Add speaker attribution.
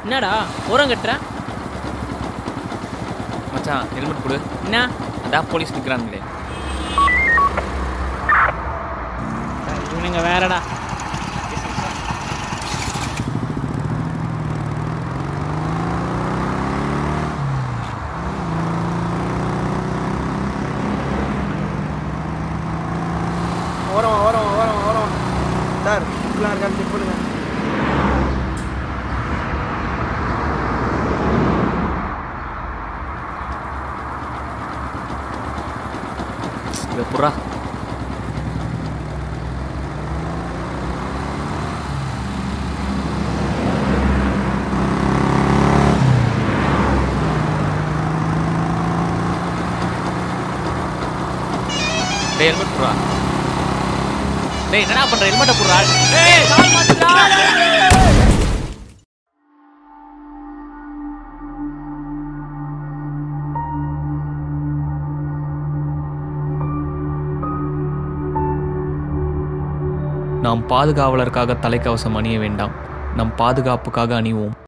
Speaker 1: என்னடா ஓரம் கட்டுற
Speaker 2: மச்சான் ஹெல்மெட் கொடு
Speaker 1: என்ன
Speaker 2: அதான் போலீஸ் நிற்கிறாங்களே
Speaker 1: இவனுங்க வேறடா
Speaker 3: ஓரம் ஓரம் ஓரம் ஓரம் சார் இப்படிலாம் இருக்கான்னு செக் பண்ணுங்க
Speaker 2: இதை புறா டேய் ஹெல்மெட் புறா டேய் என்னடா பண்ற ஹெல்மெட்டை புறா டேய் கால் மாட்டுடா நாம் பாதுகாவலருக்காக தலைக்கவசம் அணிய வேண்டாம் நம் பாதுகாப்புக்காக அணிவோம்